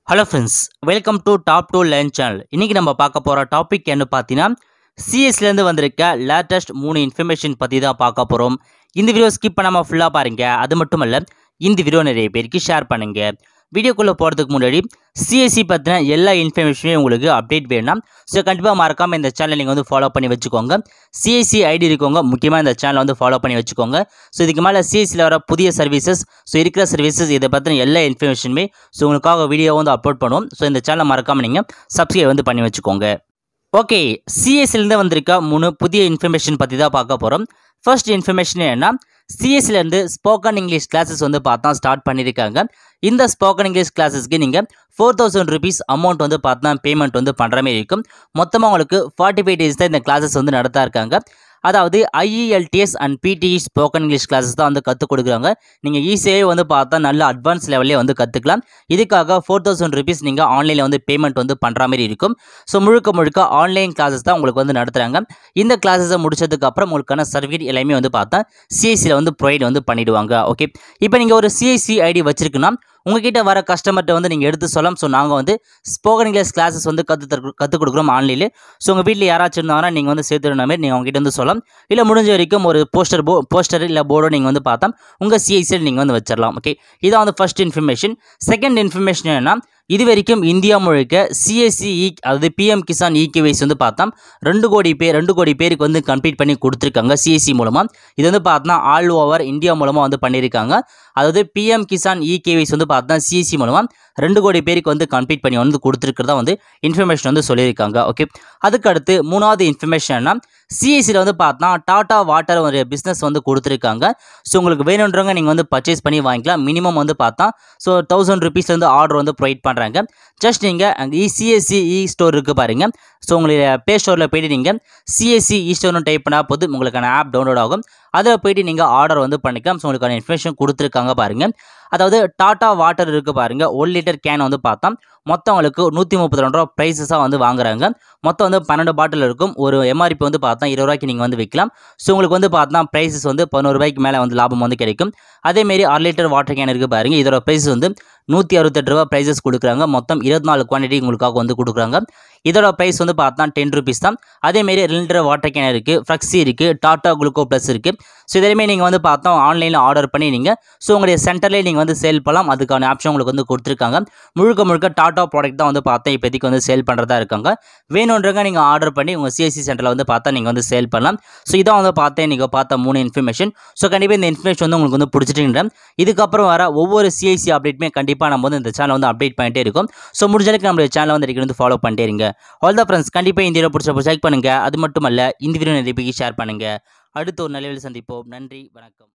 hello friends welcome to top two learn channel இன்றைக்கி நம்ம பார்க்க போகிற டாபிக் என்ன பார்த்தீங்கன்னா சிஎஸ்லேருந்து வந்திருக்க லேட்டஸ்ட் மூணு இன்ஃபர்மேஷன் பற்றி தான் பார்க்க போகிறோம் இந்த வீடியோ ஸ்கிப் பண்ணாமல் ஃபுல்லாக பாருங்கள் அது மட்டும் இல்ல இந்த வீடியோ நிறைய பேருக்கு ஷேர் பண்ணுங்கள் வீடியோக்குள்ளே போகிறதுக்கு முன்னாடி சிஎஸ்சி பற்றின எல்லா இன்ஃபர்மேஷனுமே உங்களுக்கு அப்டேட் வேணும் ஸோ கண்டிப்பாக மறக்காமல் இந்த சேனலை நீங்கள் வந்து ஃபாலோ பண்ணி வச்சுக்கோங்க சிஎஸ்சி ஐடி இருக்கவங்க முக்கியமாக இந்த சேனலை வந்து ஃபாலோ பண்ணி வச்சுக்கோங்க ஸோ இதுக்கு மேலே சிஎஸ்சியில் வர புதிய சர்வீசஸ் ஸோ இருக்கிற சர்வீசஸ் இதை பற்றின எல்லா இன்ஃபர்மேஷனுமே ஸோ உங்களுக்காக வீடியோ வந்து அப்லோட் பண்ணுவோம் ஸோ இந்த சேனலை மறக்காமல் நீங்கள் சப்ஸ்கிரைப் வந்து பண்ணி வச்சுக்கோங்க ஓகே சிஎஸ்சிலேருந்து வந்திருக்க மூணு புதிய இன்ஃபர்மேஷன் பற்றி தான் பார்க்க போகிறோம் ஃபர்ஸ்ட் இன்ஃபர்மேஷன் என்னன்னா சிஎஸ்சிலேருந்து ஸ்போக்கன் இங்கிலீஷ் கிளாஸஸ் வந்து பார்த்தா ஸ்டார்ட் பண்ணியிருக்காங்க இந்த ஸ்போக்கன் இங்கிலீஷ் கிளாஸஸ்க்கு நீங்கள் ஃபோர் தௌசண்ட் ருபீஸ் அமௌண்ட் வந்து பார்த்தா பேமெண்ட் வந்து பண்ணுற மாதிரி இருக்கும் மொத்தமாக உங்களுக்கு ஃபார்ட்டி ஃபைவ் டேஸ் தான் இந்த கிளாஸஸ் வந்து நடத்தா இருக்காங்க அதாவது IELTS and PTE spoken English classes தான் வந்து கற்றுக் கொடுக்குறாங்க நீங்கள் ஈஸியாகவே வந்து பார்த்தா நல்ல அட்வான்ஸ் லெவல்லே வந்து கற்றுக்கலாம் இதுக்காக ஃபோர் தௌசண்ட் ருபீஸ் நீங்கள் ஆன்லைனில் வந்து பேமெண்ட் வந்து பண்ணுற மாதிரி இருக்கும் ஸோ முழுக்க முழுக்க ஆன்லைன் கிளாஸஸ் தான் உங்களுக்கு வந்து நடத்துகிறாங்க இந்த கிளாஸஸை முடிச்சதுக்கு அப்புறம் உங்களுக்கான சர்டிஃபிகேட் எல்லாமே வந்து பார்த்தா சிஎஸ்சியில் வந்து ப்ரொவைட் வந்து பண்ணிடுவாங்க ஓகே இப்போ நீங்கள் ஒரு சிஎஸ்சி ஐடி வச்சிருக்குன்னா உங்ககிட்ட வர கஸ்டமர்கிட்ட வந்து நீங்கள் எடுத்து சொல்லலாம் ஸோ நாங்கள் வந்து ஸ்போக்கன் இங்கிலீஷ் கிளாஸஸ் வந்து கற்று தரு கற்றுக் கொடுக்குறோம் ஆன்லைனில் ஸோ உங்கள் வீட்டில் யாராச்சும் இருந்தாங்கன்னா நீங்கள் வந்து சேர்த்துடுற மாதிரி நீங்கள் உங்ககிட்ட வந்து சொல்லலாம் இல்லை முடிஞ்ச வரைக்கும் ஒரு போஸ்டர் போ போஸ்டர் இல்லை போர்டோ நீங்கள் வந்து பார்த்தா உங்கள் சிஐசியில் நீங்கள் வந்து வச்சிடலாம் ஓகே இதான் வந்து ஃபர்ஸ்ட் இன்ஃபர்மேஷன் செகண்ட் இன்ஃபர்மேஷன் என்னன்னா இது வரைக்கும் இந்தியா முழுக்க சிஎஸ்சி இ அதாவது பிஎம் கிசான் இகேவைஸ் வந்து பார்த்தா ரெண்டு கோடி பேர் ரெண்டு கோடி பேருக்கு வந்து கம்ப்ளீட் பண்ணி கொடுத்துருக்காங்க சிஎஸ்சி மூலமாக இது வந்து பார்த்தா ஆல் ஓவர் இந்தியா மூலமாக வந்து பண்ணியிருக்காங்க அதாவது பிஎம் கிசான் இகேவைஸ் வந்து பார்த்தா சிஎஸ்சி மூலமாக ரெண்டு கோடி பேருக்கு வந்து கம்ப்ளீட் பண்ணி வந்து கொடுத்துருக்கிறதா வந்து இன்ஃபர்மேஷன் வந்து சொல்லியிருக்காங்க ஓகே அதுக்கு அடுத்து மூணாவது இன்ஃபர்மேஷன்னா சிஎஸ்சியில் வந்து பார்த்தா டாடா வாட்டர் ஒரு பிஸ்னஸ் வந்து கொடுத்துருக்காங்க ஸோ உங்களுக்கு வேணுன்றவங்க நீங்கள் வந்து பர்ச்சேஸ் பண்ணி வாங்கிக்கலாம் மினிமம் வந்து பார்த்தா ஸோ தௌசண்ட் ருபீஸ்லேருந்து ஆர்டர் வந்து ப்ரொவைட் பண்ணுறாங்க ஜஸ்ட் நீங்கள் அங்கே இ சிஎஸ்சி இ ஸ்டோர் இருக்குது பாருங்கள் ஸோ உங்களுடைய ப்ளே ஸ்டோரில் போயிட்டு நீங்கள் சிஎஸ்சி இ ஸ்டோர்னு டைப் பண்ணால் போது உங்களுக்கான ஆப் டவுன்லோட் ஆகும் அதில் போயிட்டு நீங்கள் ஆர்டர் வந்து பண்ணிக்கலாம் ஸோ உங்களுக்கான இன்ஃபர்மேஷன் கொடுத்துருக்காங்க பாருங்கள் அதாவது டாட்டா வாட்டர் இருக்குது பாருங்கள் ஒன் லிட்டர் கேன் வந்து பார்த்தா மொத்தம் உங்களுக்கு நூற்றி முப்பத்தி ரெண்டு ரூபா ப்ரைஸஸாக வந்து வாங்குறாங்க மொத்தம் வந்து பன்னெண்டு பாட்டில் இருக்கும் ஒரு எம்ஆர்பி வந்து பார்த்தா இருபது ரூபாய்க்கு நீங்கள் வந்து விற்கலாம் ஸோ உங்களுக்கு வந்து பார்த்தா ப்ரைஸஸ் வந்து பதினோரு ரூபாய்க்கு மேலே வந்து லாபம் வந்து கிடைக்கும் அதேமாரி அரை லிட்டர் வாட்டர் கேன் இருக்குது பாருங்கள் இதோட ப்ரைஸ் வந்து நூற்றி அறுபத்தெட்டு ரூபா ப்ரைஸஸ் கொடுக்குறாங்க மொத்தம் இருபத்தி நாலு குவான்டிட்டி உங்களுக்காக வந்து கொடுக்குறாங்க இதோட ப்ரைஸ் வந்து பார்த்தா டென் ருபீஸ் தான் அதேமாரி ரெண்டு லிட்டர் வாட்டர் கேன் இருக்குது ஃப்ளக்ஸி இருக்குது டாட்டா குளுக்கோ ப்ளஸ் இருக்குது ஸோ இதெல்லாமே நீங்கள் வந்து பார்த்தா ஆன்லைனில் ஆர்டர் பண்ணி நீங்கள் ஸோ உங்களுடைய சென்டர்லேயே நீங்கள் வந்து சேல் பண்ணலாம் அதுக்கான ஆப்ஷன் உங்களுக்கு வந்து கொடுத்துருக்காங்க முழுக்க முழுக்க டாட்டா ப்ராடக்ட் தான் வந்து பார்த்தா இப்போதைக்கு வந்து சேல் பண்ணுறதா இருக்காங்க வேணுன்றங்க நீங்கள் ஆர்டர் பண்ணி உங்கள் சிஎஸ்சி சென்டரில் வந்து பார்த்தா நீங்கள் வந்து சேல் பண்ணலாம் ஸோ இதான் வந்து பார்த்தேன் நீங்கள் பார்த்த மூணு இன்ஃபர்மேஷன் ஸோ கண்டிப்பாக இந்த இன்ஃபர்மேஷன் வந்து உங்களுக்கு வந்து பிடிச்சிட்டுன்றேன் இதுக்கப்புறம் வர ஒவ்வொரு சிஐசி அப்டேட்டுமே கண்டிப்பாக நம்ம வந்து இந்த சேனல் வந்து அப்டேட் பண்ணிட்டே இருக்கும் ஸோ முடிஞ்சளவுக்கு நம்மளுடைய சேனலை வந்து வந்து ஃபாலோ பண்ணிட்டே இருங்க ஆல் த ஃப்ரெண்ட்ஸ் கண்டிப்பாக இந்த வீடியோ பிடிச்ச லைக் பண்ணுங்கள் அது மட்டும் அல்ல இந்த வீடியோ நிறைய பேருக்கு ஷேர் பண்ணுங்கள் அடுத்த ஒரு நல்ல சந்திப்போம் நன்றி வணக்கம்